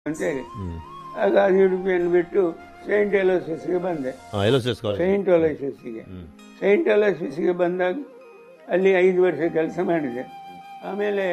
ಅಂತೇಳಿ ಹ್ಮ್ ಆಗ ಅದು ಉಡುಪಿಯನ್ನು ಬಿಟ್ಟು ಸೈಂಟ್ ಎಲೋಸಿಸ್ಗೆ ಬಂದೆ ಹಾಂ L S S college saint ಎಲೋಸಿಸ್ಗೆ ಹ್ಮ್ ಸೈಂಟ್ ಎಲೋಸಿಸ್ಗೆ ಬಂದಾಗ ಅಲ್ಲಿ ಐದು ವರ್ಷ ಕೆಲಸ ಮಾಡಿದೆ ಆಮೇಲೆ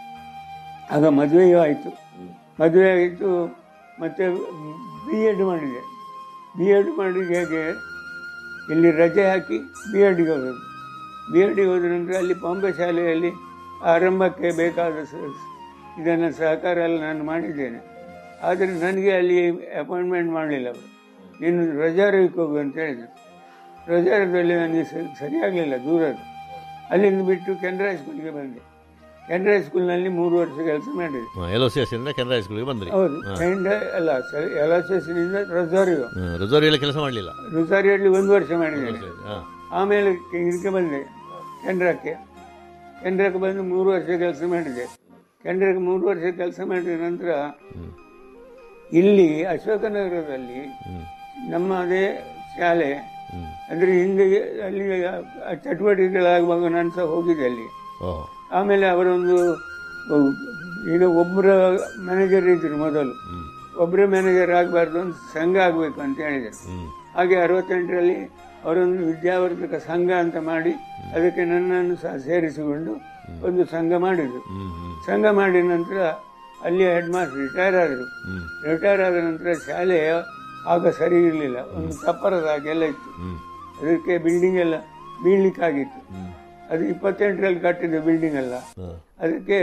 ಆಗ ಮದುವೆಯೂ ಆಯಿತು ಮದುವೆ ಆಯಿತು ಮತ್ತು ಬಿ ಎಡ್ ಮಾಡಿದೆ ಬಿ ಎಡ್ ಮಾಡಿದ ಹೇಗೆ ಇಲ್ಲಿ ರಜೆ ಹಾಕಿ ಬಿ ಎಡ್ಗೆ ಹೋಗೋದು ಬಿ ಎಡ್ಗೆ ಹೋದ ನಂತರ ಅಲ್ಲಿ ಬಾಂಬೆ ಶಾಲೆಯಲ್ಲಿ ಆರಂಭಕ್ಕೆ ಬೇಕಾದ ಸ- ಇದನ್ನು ಸಹಕಾರ ಎಲ್ಲ ನಾನು ಮಾಡಿದ್ದೇನೆ ಆದರೆ ನನಗೆ ಅಲ್ಲಿ ಅಪಾಯಿಂಟ್ಮೆಂಟ್ ಮಾಡಲಿಲ್ಲ ಅವರು ನೀನು ರಜಾರಕ್ಕೆ ಹೋಗು ಅಂತ ಹೇಳಿದರು ರಜಾರದಲ್ಲಿ ನನಗೆ ಸ- ಸರಿಯಾಗಲಿಲ್ಲ ದೂರದ್ದು ಅಲ್ಲಿಂದ ಬಿಟ್ಟು ಕೆನರಾ ಸ್ಕೂಲ್ಗೆ ಬಂದೆ ಕೆನರಾ ಸ್ಕೂಲ್ನಲ್ಲಿ ಮೂರು ವರ್ಷ ಕೆಲಸ ಮಾಡಿದೆ ಹಾಂ ಎಲ್ ಎಸ್ ಎಸ್ ಇಂದ ಕೆನರಾ ಸ್ಕೂಲ್ಗೆ ಬಂದ್ರಿ ಹೌದು ಸೈಂಡ್ ಅಲ್ಲ ಎಲ್ ಎಸ್ ಎಸ್ನಿಂದ ರೊಸಾರಿಯೋ ಹ್ಮ್ ರಿಸರ್ವ್ ಕೆಲಸ ಮಾಡಲಿಲ್ಲ ರೊಸಾರಿಯಲ್ಲಿ ಒಂದು ವರ್ಷ ಮಾಡಿದ್ದೇನೆ ಹಾಂ ಆಮೇಲೆ ಕೆ- ಇದಕ್ಕೆ ಬಂದೆ ಕೆನರಾಕ್ಕೆ ಕೆನರಾಕ್ಕೆ ಬಂದು ಮೂರು ವರ್ಷ ಕೆಲಸ ಮಾಡಿದೆ ಕೆನರಾಕ್ಕೆ ಮೂರು ವರ್ಷ ಕೆಲಸ ಮಾಡಿದ ನಂತರ ಹ್ಮ್ ಇಲ್ಲಿ ಅಶೋಕನಗರದಲ್ಲಿ ಹ್ಮ್ ನಮ್ಮ ಅದೇ ಶಾಲೆ ಹ್ಮ್ ಅಂದರೆ ಹಿಂದೆ ಅಲ್ಲಿ ಆ ಚಟುವಟಿಕೆಗಳಾಗುವಾಗ ನಾನು ಸಹ ಹೋಗಿದ್ದೆ ಅಲ್ಲಿ ಓ ಆಮೇಲೆ ಅವರೊಂದು ಅಹ್, ಈಗ ಒಬ್ಬರ ಮ್ಯಾನೇಜರ್ ಇದ್ರು ಮೊದಲು ಹ್ಮ್ ಒಬ್ಬರೇ ಮ್ಯಾನೇಜರ್ ಆಗಬಾರ್ದು ಒಂದು ಸಂಘ ಆಗಬೇಕು ಅಂತ ಹೇಳಿದರು ಹ್ಮ್ ಹಾಗೆ ಅರವತ್ತೆಂಟರಲ್ಲಿ ಅವರೊಂದು ವಿದ್ಯಾವರ್ಧಕ ಸಂಘ ಅಂತ ಮಾಡಿ ಅದಕ್ಕೆ ನನ್ನನ್ನು ಸಹ ಸೇರಿಸಿಕೊಂಡು ಒಂದು ಸಂಘ ಮಾಡಿದರು ಹ್ಮ್ ಹ್ಮ್ ಸಂಘ ಮಾಡಿದ ನಂತರ ಅಲ್ಲಿ ಹೆಡ್ ಮಾಸ್ಟರ್ ರಿಟೈರ್ ಆದರು ಹ್ಮ್ ರಿಟೈರ್ ಆದ ನಂತರ ಶಾಲೆ ಆಗ ಸರಿ ಇರಲಿಲ್ಲ ಒಂದು ಚಪ್ಪರದ ಹಾಗೆಲ್ಲ ಇತ್ತು ಹ್ಮ್ ಅದಕ್ಕೆ ಬಿಲ್ಡಿಂಗ್ ಎಲ್ಲ ಬೀಳ್ಲಿಕ್ಕಾಗಿತ್ತು ಹ್ಮ್ ಅದು ಇಪ್ಪತ್ತೆಂಟರಲ್ಲಿ ಕಟ್ಟಿದ ಬಿಲ್ಡಿಂಗ್ ಅಲ್ಲ ಹಾಂ ಅದಕ್ಕೆ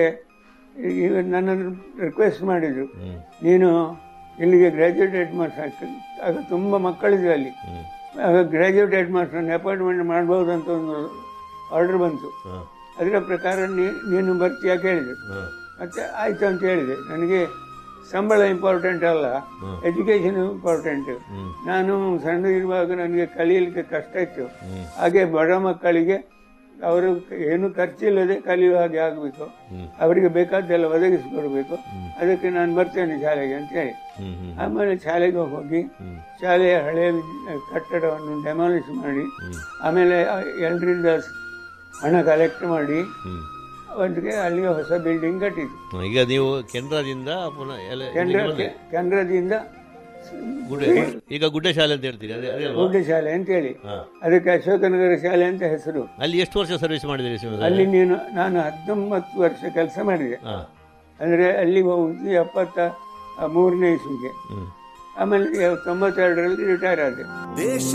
ಈಗ ನನ್ನನ್ನು ರಿಕ್ವೆಸ್ಟ್ ಮಾಡಿದರು ಹ್ಮ್ ನೀನು ಇಲ್ಲಿಗೆ ಗ್ರ್ಯಾಜುಯೇಟ್ ಹೆಡ್ ಮಾಸ್ಟರ್ ಆಗ್ತದೆ ಆಗ ತುಂಬ ಮಕ್ಕಳಿದೆ ಅಲ್ಲಿ ಹ್ಮ್ ಆಗ ಗ್ರ್ಯಾಜುಯೇಟ್ ಹೆಡ್ ಮಾಸ್ಟರ್ನ ಅಪಾಯಿಂಟ್ಮೆಂಟ್ ಮಾಡ್ಬೋದು ಅಂತ ಒಂದು ಆರ್ಡರ್ ಬಂತು ಹಾಂ ಅದರ ಪ್ರಕಾರ ನೀ- ನೀನು ಬರ್ತೀಯಾ ಕೇಳಿದೆ ಹಾಂ ಮತ್ತೆ ಆಯ್ತು ಅಂತ ಹೇಳಿದೆ ನನಗೆ ಸಂಬಳ ಇಂಪಾರ್ಟೆಂಟ್ ಅಲ್ಲ ಹ್ಮ್. ಎಜುಕೇಷನ್ ಇಂಪಾರ್ಟೆಂಟ್ ಹ್ಮ್ ನಾನು ಸಣ್ಣ ಇರುವಾಗ ನನಗೆ ಕಲಿಯಲಿಕ್ಕೆ ಕಷ್ಟ ಇತ್ತು ಹ್ಮ್ ಹಾಗೆ ಬಡ ಮಕ್ಕಳಿಗೆ ಅವರು ಏನು ಖರ್ಚಿಲ್ಲದೆ ಕಲಿಯುವ ಹಾಗೆ ಆಗಬೇಕು ಹ್ಮ್ ಅವರಿಗೆ ಬೇಕಾದ್ದೆಲ್ಲ ಒದಗಿಸಿಕೊಡ್ಬೇಕು ಅದಕ್ಕೆ ನಾನು ಬರ್ತೇನೆ ಶಾಲೆಗೆ ಅಂತ ಹೇಳಿ ಹ್ಮ್ ಹ್ಮ್ ಆಮೇಲೆ ಶಾಲೆಗೆ ಹೋಗಿ ಹ್ಮ್ ಶಾಲೆಯ ಹಳೆಯ ವಿದ್- ಕಟ್ಟಡವನ್ನು ಡೆಮಾಲಿಷ್ ಮಾಡಿ ಹ್ಮ್ ಆಮೇಲೆ ಎಲ್ಲರಿಂದ ಹಣ ಕಲೆಕ್ಟ್ ಮಾಡಿ ಹ್ಮ್ ಅದಕ್ಕೆ ಅಲ್ಲಿಗೆ ಹೊಸ ಬಿಲ್ಡಿಂಗ್ ಕಟ್ಟಿದ್ದು ಹ್ಮ್. ಈಗ ನೀವು ಕೆನರಾದಿಂದ ಪುನಃ ಎಲ್ಲ ಕೆನರಾ ಇಲ್ಲಿಗೆ ಬಂದ್ರಿ? ಕೆನರಾದಿಂದ ಗುಡ್ಡೆ ಈಗ ಗುಡ್ಡೆ ಶಾಲೆ ಅಂತ ಹೇಳ್ತೀರಿ ಅದೇ ಅದೇ ಅಲ್ವಾ ಗುಡ್ಡ ಶಾಲೆ ಅಂತೇಳಿ ಹಾ. ಅದಕ್ಕೆ ಅಶೋಕನಗರ ಶಾಲೆ ಅಂತ ಹೆಸರು ಅಲ್ಲಿ ಎಷ್ಟು ವರ್ಷ ಸರ್ವಿಸ್ ಮಾಡಿದಿರಿ ಶಿವಮೊಗ್ಗದಲ್ಲಿ? ಅಲ್ಲಿ ನೀನು ನಾನು ಹತ್ತೊಂಬತ್ತು ವರ್ಷ ಕೆಲಸ ಮಾಡಿದೆ ಹಾ ಅಂದರೆ ಅಲ್ಲಿ ಹೋಗಿ ಎಪ್ಪತ್ತ ಮೂರನೇ ಇಸ್ವಿಗೆ ಹ್ಮ್ ಆಮೇಲೆ ತೊಂಬತ್ತೆರಡರಲ್ಲಿ ರಿಟೈರ್ ಆದೆ ದೇಶ